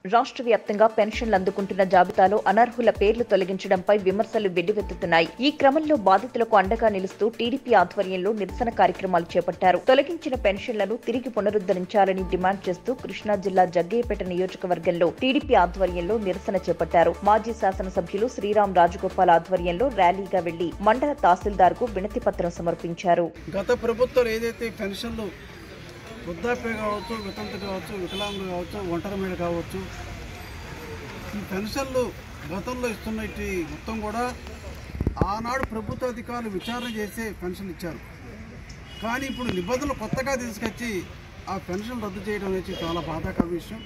రాష్ట్ర వ్యాప్తంగా పెన్షన్లు అందుకుంటున్న జాబితాలో అనర్హుల పేర్లు తొలగించడంపై విమర్శలు వెల్లువెత్తుతున్నాయి ఈ క్రమంలో బాధితులకు అండగా నిలుస్తూ టీడీపీ ఆధ్వర్యంలో నిరసన కార్యక్రమాలు చేపట్టారు తొలగించిన పెన్షన్లను తిరిగి పునరుద్ధరించాలని డిమాండ్ చేస్తూ కృష్ణా జిల్లా జగ్గయ్యపేట నియోజకవర్గంలో టీడీపీ ఆధ్వర్యంలో నిరసన చేపట్టారు మాజీ శాసనసభ్యులు శ్రీరామ్ రాజగోపాల్ ఆధ్వర్యంలో ర్యాలీగా వెళ్లి మండల తహసీల్దార్ కు వినతి పత్రం సమర్పించారు గత ప్రభుత్వాలు ఏదైతే పెన్షన్లు వృద్ధాప్య కావచ్చు వితంతు కావచ్చు వికలాంగులు కావచ్చు ఒంటరి మీద కావచ్చు ఈ పెన్షన్లు గతంలో ఇస్తున్నటి మొత్తం కూడా ఆనాడు ప్రభుత్వ అధికారులు విచారణ చేసే పెన్షన్ ఇచ్చారు కానీ ఇప్పుడు నిబంధనలు కొత్తగా తీసుకొచ్చి ఆ పెన్షన్ రద్దు చేయడం అనేది చాలా బాధాకర విషయం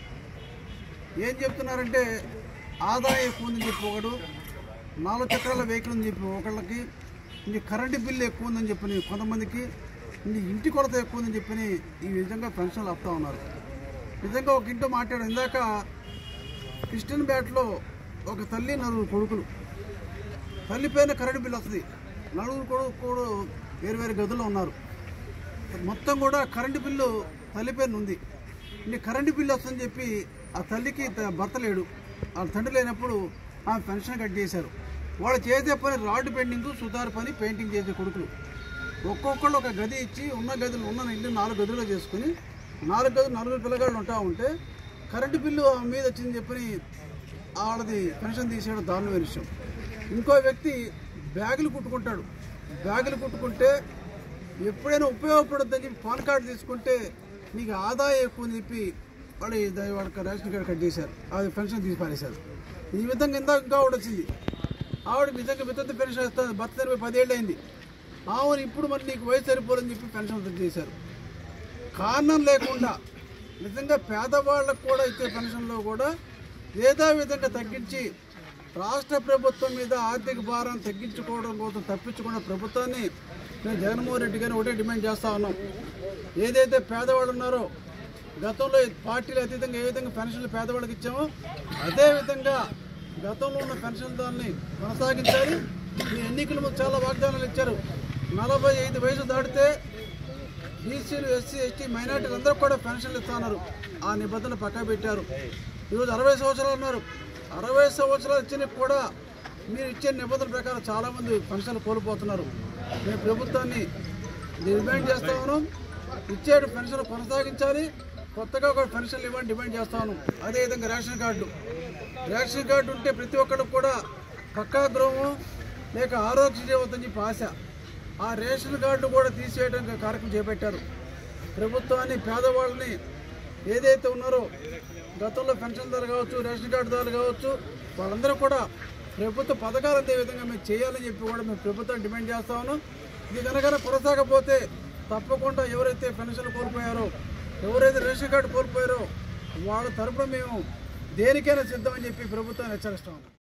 ఏం చెప్తున్నారంటే ఆదాయం ఎక్కువ ఉందని చెప్పి ఒకడు నాలుగు చక్రాల వెహికల్ అని చెప్పి ఒకళ్ళకి ఇంక కరెంటు బిల్లు ఎక్కువ ఉందని చెప్పి కొంతమందికి ఇంక ఇంటి కొరత ఎక్కువ ఉందని చెప్పి ఈ విధంగా పెన్షన్లు ఆపుతా ఉన్నారు నిజంగా ఒక ఇంట్లో మాట్లాడు ఇందాక క్రిస్టియన్ బ్యాట్లో ఒక తల్లి నలుగురు కొడుకులు తల్లి పైన కరెంటు బిల్లు వస్తుంది నలుగురు కొడుకు కూడా వేరు వేరు గదుల్లో ఉన్నారు మొత్తం కూడా కరెంటు బిల్లు తల్లి పైన ఉంది ఇంక కరెంటు బిల్లు వస్తుందని చెప్పి ఆ తల్లికి త- భర్త లేడు ఆ తండ్రి లేనప్పుడు ఆమె పెన్షన్ కట్ చేశారు వాళ్ళు చేసే పని రాడ్ పెయింటింగ్ సుతారు పని పెయింటింగ్ చేసే కొడుకులు ఒక్కొక్కళ్ళు ఒక గది ఇచ్చి ఉన్న గదులు ఉన్న ఇల్లు నాలుగు గదుల్లో చేసుకుని నాలుగు గదులు నలుగురు పిల్లగాళ్ళు ఉంటా ఉంటే కరెంటు బిల్లు ఆమె మీద వచ్చింది చెప్పని వాళ్ళది పెన్షన్ తీసేయడం దారుణమైన విషయం ఇంకో వ్యక్తి బ్యాగులు కుట్టుకుంటాడు బ్యాగులు కుట్టుకుంటే ఎప్పుడైనా ఉపయోగపడుతుందని చెప్పి పాన్ కార్డు తీసుకుంటే నీకు ఆదాయం ఎక్కువ అని చెప్పి వాడు దా- వాడికి రేషన్ కార్డు కట్ చేశారు అది పెన్షన్ తీసి పారేశారు ఈ విధంగా ఇందాక ఇంకా ఆవిడ వచ్చింది ఆవిడ నిజంగా వితంతు పెన్షన్ ఇస్తుంది భర్త చనిపోయి పదేళ్ళు అయింది ఆవిడ ఇప్పుడు మరి నీకు వయసు సరిపోదని చెప్పి పెన్షన్ రద్దు చేశారు కారణం లేకుండా నిజంగా పేదవాళ్ళకు కూడా ఇచ్చే పెన్షన్లో కూడా ఏదో విధంగా తగ్గించి రాష్ట్ర ప్రభుత్వం మీద ఆర్థిక భారం తగ్గించుకోవడం కోసం తప్పించుకున్న ప్రభుత్వాన్ని నేను జగన్మోహన్ రెడ్డి గారిని ఒకటే డిమాండ్ చేస్తా ఉన్నాం ఏదైతే పేదవాళ్ళు ఉన్నారో గతంలో ఈ పార్టీలు అతీతంగా ఏ విధంగా పెన్షన్లు పేదవాళ్ళకి ఇచ్చామో అదే విధంగా గతంలో ఉన్న పెన్షన్ దాన్ని కొనసాగించాలి ఈ ఎన్నికల ముందు చాలా వాగ్దానాలు ఇచ్చారు నలభై ఐదు వయసు దాటితే బీసీలు ఎస్సీ ఎస్టీ మైనార్టీలు అందరూ కూడా పెన్షన్లు ఇస్తున్నారు ఆ నిబంధనలు పక్కా పెట్టారు ఈరోజు అరవై సంవత్సరాలు ఉన్నారు అరవై సంవత్సరాలు ఇచ్చిన కూడా మీరు ఇచ్చే నిబంధనల ప్రకారం చాలామంది పెన్షన్లు కోల్పోతున్నారు మేము ప్రభుత్వాన్ని డిమాండ్ చేస్తా ఉన్నాం ఇచ్చే పెన్షన్లు కొనసాగించాలి కొత్తగా ఒక పెన్షన్లు ఇవ్వని డిమాండ్ చేస్తా ఉన్నాం అదేవిధంగా రేషన్ కార్డు రేషన్ కార్డు ఉంటే ప్రతి ఒక్కరికి కూడా పక్కా గృహం లేక ఆరోగ్య అవుతుందని చెప్పి ఆశ ఆ రేషన్ కార్డు కూడా తీసేయడానికి కార్యక్రమం చేపట్టారు ప్రభుత్వాన్ని పేదవాళ్ళని ఏదైతే ఉన్నారో గతంలో పెన్షన్దారు కావచ్చు రేషన్ కార్డుదారులు కావచ్చు వాళ్ళందరూ కూడా ప్రభుత్వ పథకాలు అందే విధంగా మేము చేయాలని చెప్పి కూడా మేము ప్రభుత్వం డిమాండ్ చేస్తా ఉన్నాం ఇది కనుక కొనసాగపోతే తప్పకుండా ఎవరైతే పెన్షన్లు కోల్పోయారో ఎవరైతే రేషన్ కార్డు కోల్పోయారో వాళ్ళ తరపున మేము దేనికైనా సిద్ధమని చెప్పి ప్రభుత్వాన్ని హెచ్చరిస్తాం